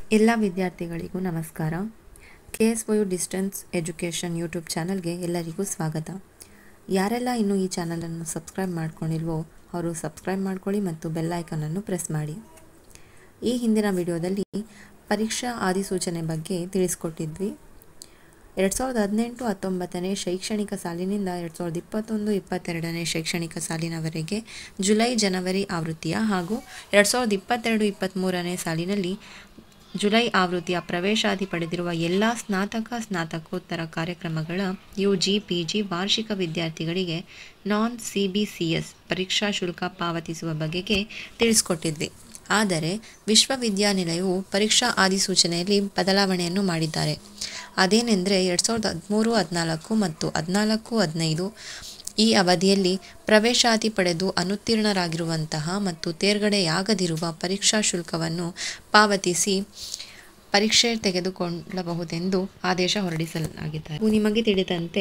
ಎಲ್ಲ ವಿದ್ಯಾರ್ಥಿಗಳಿಗೂ ನಮಸ್ಕಾರ K S OU distance education YouTube ಚಾನಲ್ಗೆ ಎಲ್ಲರಿಗೂ ಸ್ವಾಗತ ಯಾರೆಲ್ಲ ಇನ್ನೂ ಈ ಚಾನಲನ್ನು ಸಬ್ಸ್ಕ್ರೈಬ್ ಮಾಡ್ಕೊಂಡಿಲ್ವೋ ಅವರು ಸಬ್ಸ್ಕ್ರೈಬ್ ಮಾಡ್ಕೊಳ್ಳಿ ಮತ್ತು ಬೆಲ್ ಐಕನನ್ನು ಪ್ರೆಸ್ ಮಾಡಿ ಈ ಹಿಂದಿನ ವಿಡಿಯೋದಲ್ಲಿ ಪರೀಕ್ಷಾ ಆದಿಸೂಚನೆ ಬಗ್ಗೆ ತಿಳಿಸ್ಕೊಟ್ಟಿದ್ವಿ ಎರಡು ಸಾವಿರದ ಹದಿನೆಂಟು ಹತ್ತೊಂಬತ್ತನೇ ಶೈಕ್ಷಣಿಕ ಸಾಲಿನಿಂದ ಎರಡು ಸಾವಿರದ ಇಪ್ಪತ್ತೊಂದು ಇಪ್ಪತ್ತೆರಡನೇ ಶೈಕ್ಷಣಿಕ ಸಾಲಿನವರೆಗೆ ಜುಲೈ ಜನವರಿ ಆವೃತ್ತಿಯ ಹಾಗೂ ಎರಡು ಸಾವಿರದ ಇಪ್ಪತ್ತೆರಡು ಇಪ್ಪತ್ತ್ಮೂರನೇ ಸಾಲಿನಲ್ಲಿ ಜುಲೈ ಆವೃತ್ತಿಯ ಪ್ರವೇಶಾತಿ ಪಡೆದಿರುವ ಎಲ್ಲ ಸ್ನಾತಕ ಸ್ನಾತಕೋತ್ತರ ಕಾರ್ಯಕ್ರಮಗಳ ಯು ಜಿ ಪಿ ಜಿ ವಾರ್ಷಿಕ ವಿದ್ಯಾರ್ಥಿಗಳಿಗೆ non C B C S ಪರೀಕ್ಷಾ ಶುಲ್ಕ ಪಾವತಿಸುವ ಬಗೆಗೆ ತಿಳಿಸ್ಕೊಟ್ಟಿದ್ವಿ ಆದರೆ ವಿಶ್ವವಿದ್ಯಾನಿಲಯವು ಪರೀಕ್ಷಾ ಆದಿಸೂಚನೆಯಲ್ಲಿ ಬದಲಾವಣೆಯನ್ನು ಮಾಡಿದ್ದಾರೆ ಅದೇನೆಂದರೆ ಎರಡು ಸಾವಿರದ ಹದಿಮೂರು ಹದಿನಾಲ್ಕು ಮತ್ತು ಹದಿನಾಲ್ಕು ಹದಿನೈದು ಈ ಅವಧಿಯಲ್ಲಿ ಪ್ರವೇಶಾತಿ ಪಡೆದು ಅನುತ್ತೀರ್ಣರಾಗಿರುವಂತಹ ಮತ್ತು ತೇರ್ಗಡೆಯಾಗದಿರುವ ಪರೀಕ್ಷಾ ಶುಲ್ಕವನ್ನು ಪಾವತಿಸಿ ಪರೀಕ್ಷೆ ತೆಗೆದುಕೊಳ್ಳಬಹುದೆಂದು ಆದೇಶ ಹೊರಡಿಸಲಾಗಿದೆ ಇದು ನಿಮಗೆ ತಿಳಿದಂತೆ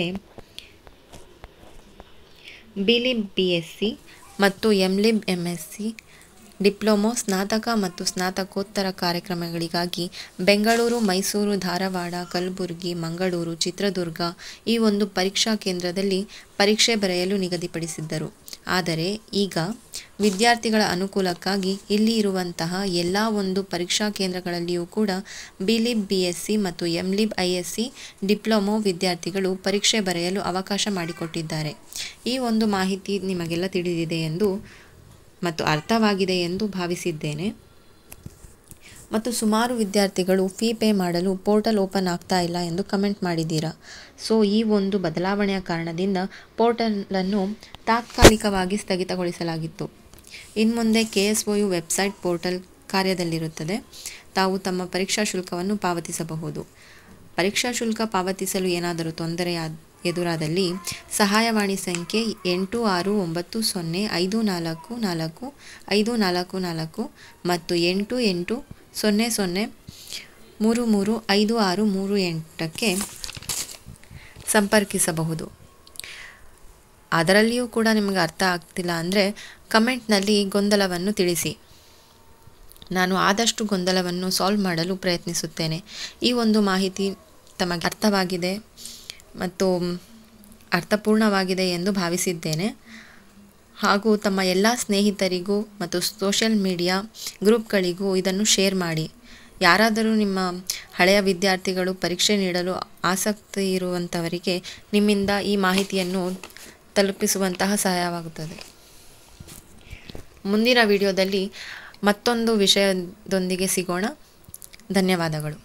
ಬಿಲಿಬ್ ಬಿ ಎಸ್ ಸಿ ಮತ್ತು MLib M S C diploma ಸ್ನಾತಕ ಮತ್ತು ಸ್ನಾತಕೋತ್ತರ ಕಾರ್ಯಕ್ರಮಗಳಿಗಾಗಿ ಬೆಂಗಳೂರು ಮೈಸೂರು ಧಾರವಾಡ ಕಲಬುರಗಿ ಮಂಗಳೂರು ಚಿತ್ರದುರ್ಗ ಈ ಒಂದು ಪರೀಕ್ಷಾ ಕೇಂದ್ರದಲ್ಲಿ ಪರೀಕ್ಷೆ ಬರೆಯಲು ನಿಗದಿಪಡಿಸಿದ್ದರು ಆದರೆ ಈಗ ವಿದ್ಯಾರ್ಥಿಗಳ ಅನುಕೂಲಕ್ಕಾಗಿ ಇಲ್ಲಿ ಇರುವಂತಹ ಎಲ್ಲ ಒಂದು ಪರೀಕ್ಷಾ ಕೇಂದ್ರಗಳಲ್ಲಿಯೂ ಕೂಡ ಬಿಲಿಬ್ ಬಿ ಎಸ್ ಸಿ ಮತ್ತು MLib I S C diploma ವಿದ್ಯಾರ್ಥಿಗಳು ಪರೀಕ್ಷೆ ಬರೆಯಲು ಅವಕಾಶ ಮಾಡಿಕೊಟ್ಟಿದ್ದಾರೆ ಈ ಒಂದು ಮಾಹಿತಿ ನಿಮಗೆಲ್ಲ ತಿಳಿದಿದೆ ಎಂದು ಮತ್ತು ಅರ್ಥವಾಗಿದೆ ಎಂದು ಭಾವಿಸಿದ್ದೇನೆ ಮತ್ತು ಸುಮಾರು ವಿದ್ಯಾರ್ಥಿಗಳು ಫೀ ಪೇ ಮಾಡಲು ಪೋರ್ಟಲ್ ಓಪನ್ ಆಗ್ತಾ ಇಲ್ಲ ಎಂದು ಕಮೆಂಟ್ ಮಾಡಿದ್ದೀರಾ ಸೊ ಈ ಒಂದು ಬದಲಾವಣೆಯ ಕಾರಣದಿಂದ ಪೋರ್ಟಲನ್ನು ತಾತ್ಕಾಲಿಕವಾಗಿ ಸ್ಥಗಿತಗೊಳಿಸಲಾಗಿತ್ತು ಇನ್ನು ಮುಂದೆ K S O U website portal ಕಾರ್ಯದಲ್ಲಿರುತ್ತದೆ ತಾವು ತಮ್ಮ ಪರೀಕ್ಷಾ ಶುಲ್ಕವನ್ನು ಪಾವತಿಸಬಹುದು ಪರೀಕ್ಷಾ ಶುಲ್ಕ ಪಾವತಿಸಲು ಏನಾದರೂ ತೊಂದರೆ ಎದುರಾದಲ್ಲಿ ಸಹಾಯವಾಣಿ ಸಂಖ್ಯೆ ಎಂಟು ಆರು ಒಂಬತ್ತು ಸೊನ್ನೆ ಐದು ನಾಲ್ಕು ನಾಲ್ಕು ಐದು ನಾಲ್ಕು ನಾಲ್ಕು ಮತ್ತು ಎಂಟು ಎಂಟು ಸೊನ್ನೆ ಸೊನ್ನೆ ಮೂರು ಮೂರು ಐದು ಆರು ಮೂರು ಎಂಟಕ್ಕೆ ಸಂಪರ್ಕಿಸಬಹುದು ಅದರಲ್ಲಿಯೂ ಕೂಡ ನಿಮಗೆ ಅರ್ಥ ಆಗ್ತಿಲ್ಲ ಅಂದರೆ ಕಮೆಂಟ್ನಲ್ಲಿ ಗೊಂದಲವನ್ನು ತಿಳಿಸಿ ನಾನು ಆದಷ್ಟು ಗೊಂದಲವನ್ನು ಸಾಲ್ವ್ ಮಾಡಲು ಪ್ರಯತ್ನಿಸುತ್ತೇನೆ ಈ ಒಂದು ಮಾಹಿತಿ ತಮಗೆ ಅರ್ಥವಾಗಿದೆ ಮತ್ತು ಅರ್ಥಪೂರ್ಣವಾಗಿದೆ ಎಂದು ಭಾವಿಸಿದ್ದೇನೆ ಹಾಗೂ ತಮ್ಮ ಎಲ್ಲ ಸ್ನೇಹಿತರಿಗೂ ಮತ್ತು ಸೋಷಿಯಲ್ ಮೀಡಿಯಾ ಗ್ರೂಪ್ಗಳಿಗೂ ಇದನ್ನು ಶೇರ್ ಮಾಡಿ ಯಾರಾದರೂ ನಿಮ್ಮ ಹಳೆಯ ವಿದ್ಯಾರ್ಥಿಗಳು ಪರೀಕ್ಷೆ ನೀಡಲು ಆಸಕ್ತಿ ಇರುವಂಥವರಿಗೆ ನಿಮ್ಮಿಂದ ಈ ಮಾಹಿತಿಯನ್ನು ತಲುಪಿಸುವಂತಹ ಸಹಾಯವಾಗುತ್ತದೆ ಮುಂದಿನ ವಿಡಿಯೋದಲ್ಲಿ ಮತ್ತೊಂದು ವಿಷಯದೊಂದಿಗೆ ಸಿಗೋಣ ಧನ್ಯವಾದಗಳು